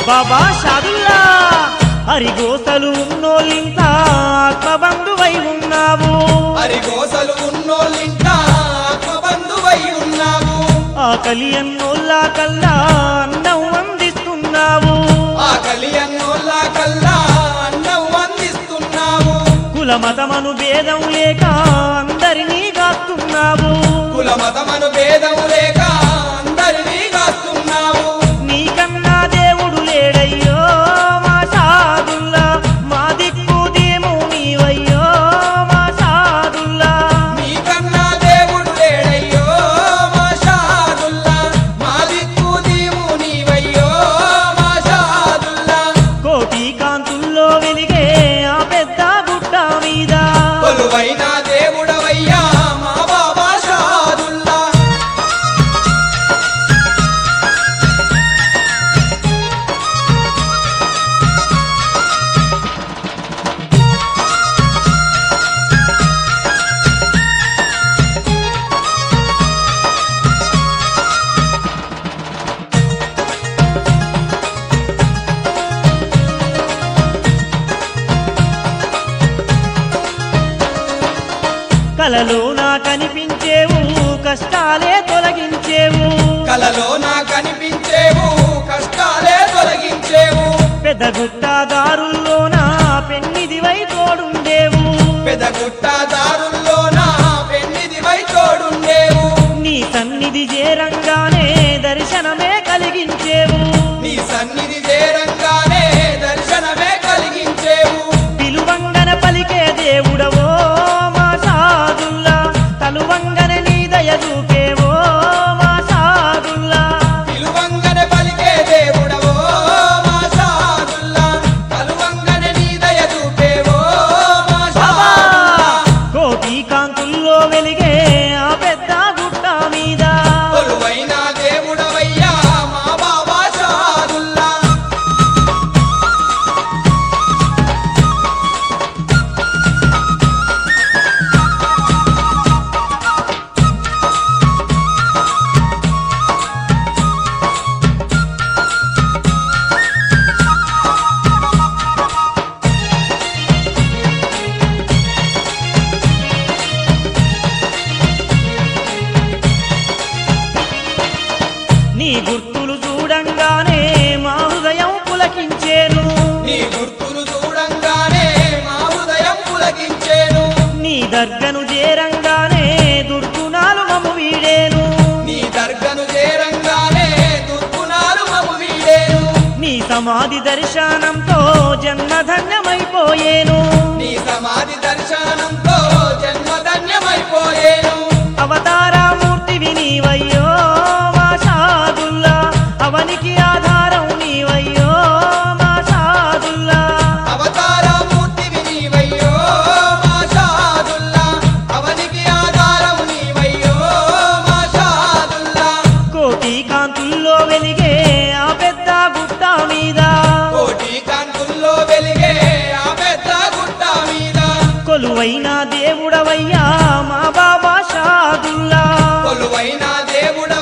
బాబా షాదుల్లా హరిగోసలు ఉన్నోళ్ళింత ఆత్మబంధువై ఉన్నావు హరిగోసలు ఉన్నోళ్ళింట ఆత్మబంధువై ఉన్నావు ఆకలి అన్నోళ్ళ కల్లా అన్నం అందిస్తున్నావు ఆకలి అన్నోళ్ళ కల్లా అన్నం అందిస్తున్నావు కుల మతమను భేదం లేక అందరినీ కాస్తున్నావు కుల మతమను భేదం లేక అందరినీ కాస్తున్నావు నీకన్నా దేవుడు లేడయ్యో మా సాదుల్లా మా దిక్కు దీము నీవయ్యో మా సాదుల్లా నీకన్నా దేవుడు లేడయ్యో మా షాదుల్లా మా దిక్కు దీవు నీవయ్యో మా షాదుల్లా కోటి కాంతుల్లో వెలిగే ఆ పెద్ద గుట్ట మీద కొలువైన దేవుడవయ్యా మా బాబా షాదుల్లా కలలో నా కనిపించేవు కష్టాలే తొలగించేవు కలలో నా కనిపించేవు కష్టాలే తొలగించేవు పెద్ద గుట్ట దారుల్లో నా పెన్నిదివై తోడుండేవు పెదగుట్ట దారుల్లో నా పెన్నిదివై తోడుండేవు నీ సన్నిధి చేరంగానే దర్శనమే కలిగించేవు నీ సన్నిధి చేరంగానే దర్శనమే కలిగించేవు పిలువంగన పలికే దేవుడవో మా సాదుల్లా తలువంగన నీ దయ చూపేవో మా సాదుల్లా పిలువంగనే పలికే దేవుడవో మా సాదుల్లా కలువంగనే నీ దయ చూపేవో మా బాబా! సాదుల్లా కోటి కాంతుల్లో వెలిగే ఆ పెద్ద గుట్ట మీద కొలువైన దేవుడవయ్యా మా బాబా షాదుల్లా నీ గుర్తులు చూడంగానే మా హృదయం పులకించేను నీ గుర్తులు చూడంగానే మా హృదయం పులకించేను నీ దర్గను చేరంగానే దుర్గుణాలు మము వీడేను నీ దర్గను చేరంగానే దుర్గుణాలు మము వీడేను నీ సమాధి దర్శనంతో జన్మధన్యమైపోయేను నీ సమాధి దర్శనంతో జన్మధన్యమైపోయేను అవతారమూర్తివి నీవయ్యో మా సాదుల్లా అవనికి ఆధారం నీవయ్యో మా సాదుల్లా అవతారమూర్తివి నీవయ్యో మా షాదుల్లా అవనికి ఆధారం నీవయ్యో మా షాదుల్లా కోటి కాంతుల్లో వెలిగే ఆ పెద్ద గుట్ట మీద కోటి కాంతుల్లో వెలిగే ఆ పెద్ద గుట్ట మీద కొలువైన దేవుడవయ్యా మా బాబా షాదుల్లా కొలువైన దేవుడ